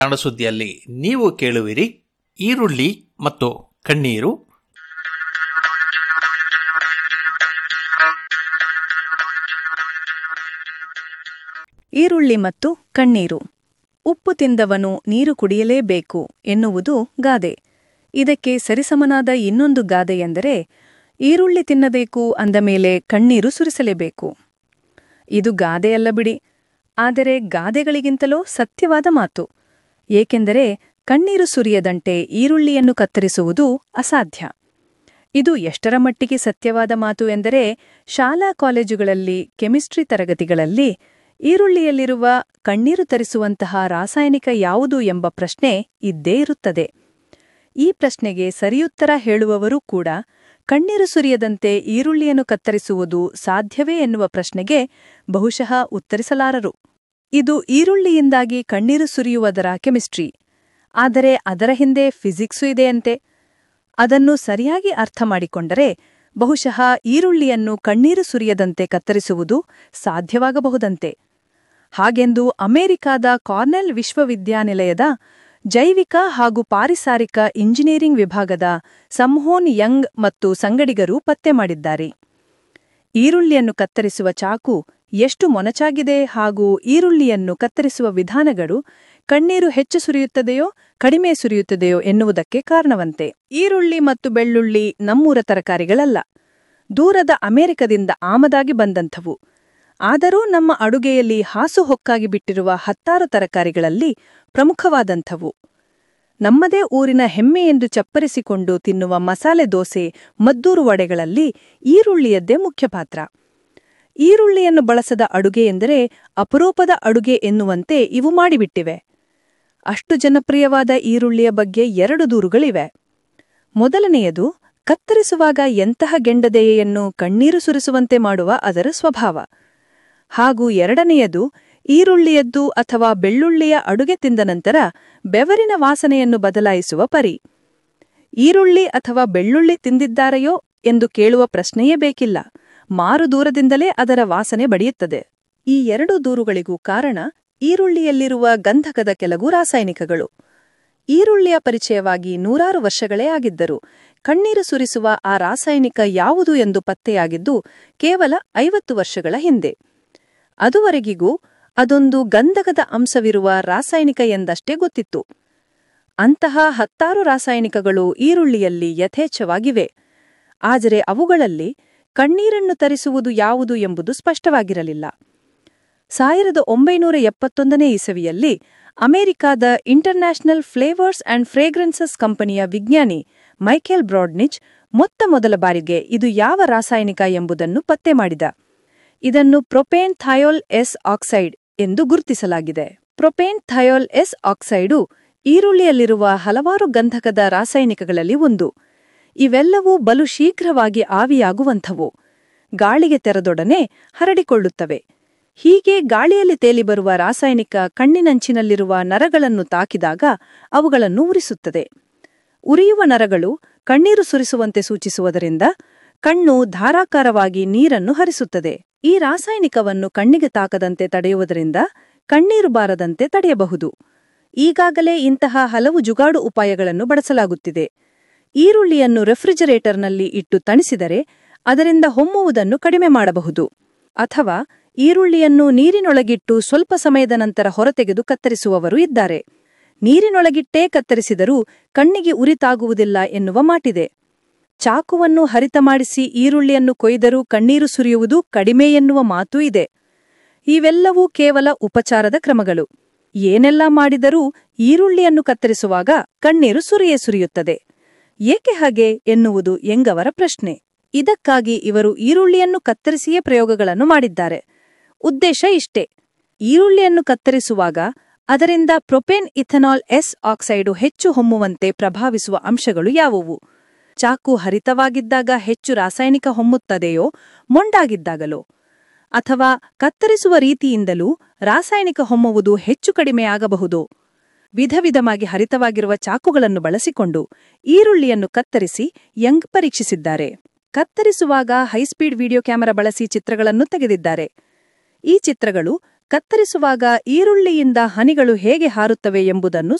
ಕನ್ನಡ ಸುದ್ದಿಯಲ್ಲಿ ನೀವು ಕೇಳುವಿರಿ ಈರುಳ್ಳಿ ಮತ್ತು ಕಣ್ಣೀರು ಈರುಳ್ಳಿ ಮತ್ತು ಕಣ್ಣೀರು ಉಪ್ಪು ತಿಂದವನು ನೀರು ಕುಡಿಯಲೇಬೇಕು ಎನ್ನುವುದು ಗಾದೆ ಇದಕ್ಕೆ ಸರಿಸಮನಾದ ಇನ್ನೊಂದು ಗಾದೆ ಎಂದರೆ ಈರುಳ್ಳಿ ತಿನ್ನಬೇಕು ಅಂದ ಮೇಲೆ ಕಣ್ಣೀರು ಸುರಿಸಲೇಬೇಕು ಇದು ಗಾದೆಯಲ್ಲ ಬಿಡಿ ಆದರೆ ಗಾದೆಗಳಿಗಿಂತಲೂ ಸತ್ಯವಾದ ಮಾತು ಏಕೆಂದರೆ ಕಣ್ಣೀರು ಸುರಿಯದಂತೆ ಈರುಳ್ಳಿಯನ್ನು ಕತ್ತರಿಸುವುದು ಅಸಾಧ್ಯ ಇದು ಎಷ್ಟರ ಮಟ್ಟಿಗೆ ಸತ್ಯವಾದ ಮಾತು ಎಂದರೆ ಶಾಲಾ ಕಾಲೇಜುಗಳಲ್ಲಿ ಕೆಮಿಸ್ಟ್ರಿ ತರಗತಿಗಳಲ್ಲಿ ಈರುಳ್ಳಿಯಲ್ಲಿರುವ ಕಣ್ಣೀರು ತರಿಸುವಂತಹ ರಾಸಾಯನಿಕ ಯಾವುದು ಎಂಬ ಪ್ರಶ್ನೆ ಇದ್ದೇ ಇರುತ್ತದೆ ಈ ಪ್ರಶ್ನೆಗೆ ಸರಿಯುತ್ತರ ಹೇಳುವವರೂ ಕೂಡ ಕಣ್ಣೀರು ಸುರಿಯದಂತೆ ಈರುಳ್ಳಿಯನ್ನು ಕತ್ತರಿಸುವುದು ಸಾಧ್ಯವೇ ಎನ್ನುವ ಪ್ರಶ್ನೆಗೆ ಬಹುಶಃ ಉತ್ತರಿಸಲಾರರು ಇದು ಈರುಳ್ಳಿಯಿಂದಾಗಿ ಕಣ್ಣೀರು ಸುರಿಯುವುದರ ಕೆಮಿಸ್ಟ್ರಿ ಆದರೆ ಅದರ ಹಿಂದೆ ಫಿಸಿಕ್ಸು ಇದೆಯಂತೆ ಅದನ್ನು ಸರಿಯಾಗಿ ಅರ್ಥ ಮಾಡಿಕೊಂಡರೆ ಬಹುಶಃ ಈರುಳ್ಳಿಯನ್ನು ಕಣ್ಣೀರು ಸುರಿಯದಂತೆ ಕತ್ತರಿಸುವುದು ಸಾಧ್ಯವಾಗಬಹುದಂತೆ ಹಾಗೆಂದು ಅಮೆರಿಕಾದ ಕಾರ್ನೆಲ್ ವಿಶ್ವವಿದ್ಯಾನಿಲಯದ ಜೈವಿಕ ಹಾಗೂ ಪಾರಿಸಾರಿಕ ಇಂಜಿನಿಯರಿಂಗ್ ವಿಭಾಗದ ಸಂಹೋನ್ ಯಂಗ್ ಮತ್ತು ಸಂಗಡಿಗರು ಪತ್ತೆ ಮಾಡಿದ್ದಾರೆ ಈರುಳ್ಳಿಯನ್ನು ಕತ್ತರಿಸುವ ಚಾಕು ಎಷ್ಟು ಮೊನಚಾಗಿದೆ ಹಾಗೂ ಈರುಳ್ಳಿಯನ್ನು ಕತ್ತರಿಸುವ ವಿಧಾನಗಳು ಕಣ್ಣೀರು ಹೆಚ್ಚು ಸುರಿಯುತ್ತದೆಯೋ ಕಡಿಮೆ ಸುರಿಯುತ್ತದೆಯೋ ಎನ್ನುವುದಕ್ಕೆ ಕಾರಣವಂತೆ ಈರುಳ್ಳಿ ಮತ್ತು ಬೆಳ್ಳುಳ್ಳಿ ನಮ್ಮೂರ ತರಕಾರಿಗಳಲ್ಲ ದೂರದ ಅಮೆರಿಕದಿಂದ ಆಮದಾಗಿ ಬಂದಂಥವು ಆದರೂ ನಮ್ಮ ಅಡುಗೆಯಲ್ಲಿ ಹಾಸುಹೊಕ್ಕಾಗಿ ಬಿಟ್ಟಿರುವ ಹತ್ತಾರು ತರಕಾರಿಗಳಲ್ಲಿ ಪ್ರಮುಖವಾದಂಥವು ನಮ್ಮದೇ ಊರಿನ ಹೆಮ್ಮೆ ಎಂದು ಚಪ್ಪರಿಸಿಕೊಂಡು ತಿನ್ನುವ ಮಸಾಲೆ ದೋಸೆ ಮದ್ದೂರು ವಡೆಗಳಲ್ಲಿ ಈರುಳ್ಳಿಯದ್ದೇ ಮುಖ್ಯ ಪಾತ್ರ ಈರುಳ್ಳಿಯನ್ನು ಬಳಸದ ಅಡುಗೆ ಎಂದರೆ ಅಪರೂಪದ ಅಡುಗೆ ಎನ್ನುವಂತೆ ಇವು ಮಾಡಿಬಿಟ್ಟಿವೆ ಅಷ್ಟು ಜನಪ್ರಿಯವಾದ ಈರುಳ್ಳಿಯ ಬಗ್ಗೆ ಎರಡು ದೂರುಗಳಿವೆ ಮೊದಲನೆಯದು ಕತ್ತರಿಸುವಾಗ ಎಂತಹ ಗೆಂಡದೆಯೆಯನ್ನು ಕಣ್ಣೀರು ಸುರಿಸುವಂತೆ ಮಾಡುವ ಅದರ ಸ್ವಭಾವ ಹಾಗೂ ಎರಡನೆಯದು ಈರುಳ್ಳಿಯದ್ದು ಅಥವಾ ಬೆಳ್ಳುಳ್ಳಿಯ ಅಡುಗೆ ತಿಂದ ನಂತರ ಬೆವರಿನ ವಾಸನೆಯನ್ನು ಬದಲಾಯಿಸುವ ಪರಿ ಈರುಳ್ಳಿ ಅಥವಾ ಬೆಳ್ಳುಳ್ಳಿ ತಿಂದಿದ್ದಾರೆಯೋ ಎಂದು ಕೇಳುವ ಪ್ರಶ್ನೆಯೇ ಬೇಕಿಲ್ಲ ಮಾರು ದೂರದಿಂದಲೇ ಅದರ ವಾಸನೆ ಬಡಿಯುತ್ತದೆ ಈ ಎರಡು ದೂರುಗಳಿಗೂ ಕಾರಣ ಈರುಳ್ಳಿಯಲ್ಲಿರುವ ಗಂಧಕದ ಕೆಲವು ರಾಸಾಯನಿಕಗಳು ಈರುಳ್ಳಿಯ ಪರಿಚಯವಾಗಿ ನೂರಾರು ವರ್ಷಗಳೇ ಆಗಿದ್ದರು ಕಣ್ಣೀರು ಸುರಿಸುವ ಆ ರಾಸಾಯನಿಕ ಯಾವುದು ಎಂದು ಪತ್ತೆಯಾಗಿದ್ದು ಕೇವಲ ಐವತ್ತು ವರ್ಷಗಳ ಹಿಂದೆ ಅದುವರೆಗಿಗೂ ಅದೊಂದು ಗಂಧಕದ ಅಂಶವಿರುವ ರಾಸಾಯನಿಕ ಎಂದಷ್ಟೇ ಗೊತ್ತಿತ್ತು ಅಂತಹ ಹತ್ತಾರು ರಾಸಾಯನಿಕಗಳು ಈರುಳ್ಳಿಯಲ್ಲಿ ಯಥೇಚ್ಛವಾಗಿವೆ ಆದರೆ ಅವುಗಳಲ್ಲಿ ಕಣ್ಣೀರನ್ನು ತರಿಸುವುದು ಯಾವುದು ಎಂಬುದು ಸ್ಪಷ್ಟವಾಗಿರಲಿಲ್ಲ ಸಾವಿರದ ಒಂಬೈನೂರ ಎಪ್ಪತ್ತೊಂದನೇ ಇಸವಿಯಲ್ಲಿ ಅಮೆರಿಕಾದ ಇಂಟರ್ನ್ಯಾಷನಲ್ ಫ್ಲೇವರ್ಸ್ ಅಂಡ್ ಫ್ರೇಗ್ರೆನ್ಸಸ್ ಕಂಪನಿಯ ವಿಜ್ಞಾನಿ ಮೈಕೆಲ್ ಬ್ರಾಡ್ನಿಚ್ ಮೊತ್ತ ಮೊದಲ ಬಾರಿಗೆ ಇದು ಯಾವ ರಾಸಾಯನಿಕ ಎಂಬುದನ್ನು ಪತ್ತೆ ಮಾಡಿದ ಇದನ್ನು ಪ್ರೊಪೇನ್ ಥಯೋಲ್ ಎಸ್ ಆಕ್ಸೈಡ್ ಎಂದು ಗುರುತಿಸಲಾಗಿದೆ ಪ್ರೊಪೇನ್ ಥಯೋಲ್ ಎಸ್ ಆಕ್ಸೈಡು ಈರುಳ್ಳಿಯಲ್ಲಿರುವ ಹಲವಾರು ಗಂಧಕದ ರಾಸಾಯನಿಕಗಳಲ್ಲಿ ಒಂದು ಇವೆಲ್ಲವೂ ಬಲು ಶೀಘ್ರವಾಗಿ ಆವಿಯಾಗುವಂಥವು ಗಾಳಿಗೆ ತೆರೆದೊಡನೆ ಹರಡಿಕೊಳ್ಳುತ್ತವೆ ಹೀಗೆ ಗಾಳಿಯಲ್ಲಿ ತೇಲಿ ಬರುವ ರಾಸಾಯನಿಕ ಕಣ್ಣಿನಂಚಿನಲ್ಲಿರುವ ನರಗಳನ್ನು ತಾಕಿದಾಗ ಅವುಗಳನ್ನು ಉರಿಸುತ್ತದೆ ಉರಿಯುವ ನರಗಳು ಕಣ್ಣೀರು ಸುರಿಸುವಂತೆ ಸೂಚಿಸುವುದರಿಂದ ಕಣ್ಣು ಧಾರಾಕಾರವಾಗಿ ನೀರನ್ನು ಹರಿಸುತ್ತದೆ ಈ ರಾಸಾಯನಿಕವನ್ನು ಕಣ್ಣಿಗೆ ತಾಕದಂತೆ ತಡೆಯುವುದರಿಂದ ಕಣ್ಣೀರು ಬಾರದಂತೆ ತಡೆಯಬಹುದು ಈಗಾಗಲೇ ಇಂತಹ ಹಲವು ಜುಗಾಡು ಉಪಾಯಗಳನ್ನು ಬಳಸಲಾಗುತ್ತಿದೆ ಈರುಳ್ಳಿಯನ್ನು ರೆಫ್ರಿಜರೇಟರ್ನಲ್ಲಿ ಇಟ್ಟು ತಣಿಸಿದರೆ ಅದರಿಂದ ಹೊಮ್ಮುವುದನ್ನು ಕಡಿಮೆ ಮಾಡಬಹುದು ಅಥವಾ ಈರುಳ್ಳಿಯನ್ನು ನೀರಿನೊಳಗಿಟ್ಟು ಸ್ವಲ್ಪ ಸಮಯದ ನಂತರ ಹೊರತೆಗೆದು ಕತ್ತರಿಸುವವರು ಇದ್ದಾರೆ ನೀರಿನೊಳಗಿಟ್ಟೇ ಕತ್ತರಿಸಿದರೂ ಕಣ್ಣಿಗೆ ಉರಿತಾಗುವುದಿಲ್ಲ ಎನ್ನುವ ಮಾಟಿದೆ ಚಾಕುವನ್ನು ಹರಿತ ಮಾಡಿಸಿ ಈರುಳ್ಳಿಯನ್ನು ಕೊಯ್ದರೂ ಕಣ್ಣೀರು ಸುರಿಯುವುದು ಕಡಿಮೆ ಎನ್ನುವ ಮಾತೂ ಇದೆ ಇವೆಲ್ಲವೂ ಕೇವಲ ಉಪಚಾರದ ಕ್ರಮಗಳು ಏನೆಲ್ಲ ಮಾಡಿದರೂ ಈರುಳ್ಳಿಯನ್ನು ಕತ್ತರಿಸುವಾಗ ಕಣ್ಣೀರು ಸುರಿಯೇ ಸುರಿಯುತ್ತದೆ ಏಕೆ ಹಾಗೆ ಎನ್ನುವುದು ಎಂಗವರ ಪ್ರಶ್ನೆ ಇದಕ್ಕಾಗಿ ಇವರು ಈರುಳ್ಳಿಯನ್ನು ಕತ್ತರಿಸಿಯೇ ಪ್ರಯೋಗಗಳನ್ನು ಮಾಡಿದ್ದಾರೆ ಉದ್ದೇಶ ಇಷ್ಟೇ ಈರುಳ್ಳಿಯನ್ನು ಕತ್ತರಿಸುವಾಗ ಅದರಿಂದ ಪ್ರೊಪೇನ್ ಇಥನಾಲ್ ಎಸ್ ಆಕ್ಸೈಡು ಹೆಚ್ಚು ಹೊಮ್ಮುವಂತೆ ಪ್ರಭಾವಿಸುವ ಅಂಶಗಳು ಯಾವುವು ಚಾಕು ಹರಿತವಾಗಿದ್ದಾಗ ಹೆಚ್ಚು ರಾಸಾಯನಿಕ ಹೊಮ್ಮುತ್ತದೆಯೋ ಮೊಂಡಾಗಿದ್ದಾಗಲೋ ಅಥವಾ ಕತ್ತರಿಸುವ ರೀತಿಯಿಂದಲೂ ರಾಸಾಯನಿಕ ಹೊಮ್ಮುವುದು ಹೆಚ್ಚು ಕಡಿಮೆಯಾಗಬಹುದೋ ವಿಧ ವಿಧವಾಗಿ ಹರಿತವಾಗಿರುವ ಚಾಕುಗಳನ್ನು ಬಳಸಿಕೊಂಡು ಈರುಳ್ಳಿಯನ್ನು ಕತ್ತರಿಸಿ ಯಂಗ್ ಪರೀಕ್ಷಿಸಿದ್ದಾರೆ ಕತ್ತರಿಸುವಾಗ ಹೈಸ್ಪೀಡ್ ವಿಡಿಯೋ ಕ್ಯಾಮೆರಾ ಬಳಸಿ ಚಿತ್ರಗಳನ್ನು ತೆಗೆದಿದ್ದಾರೆ ಈ ಚಿತ್ರಗಳು ಕತ್ತರಿಸುವಾಗ ಈರುಳ್ಳಿಯಿಂದ ಹನಿಗಳು ಹೇಗೆ ಹಾರುತ್ತವೆ ಎಂಬುದನ್ನು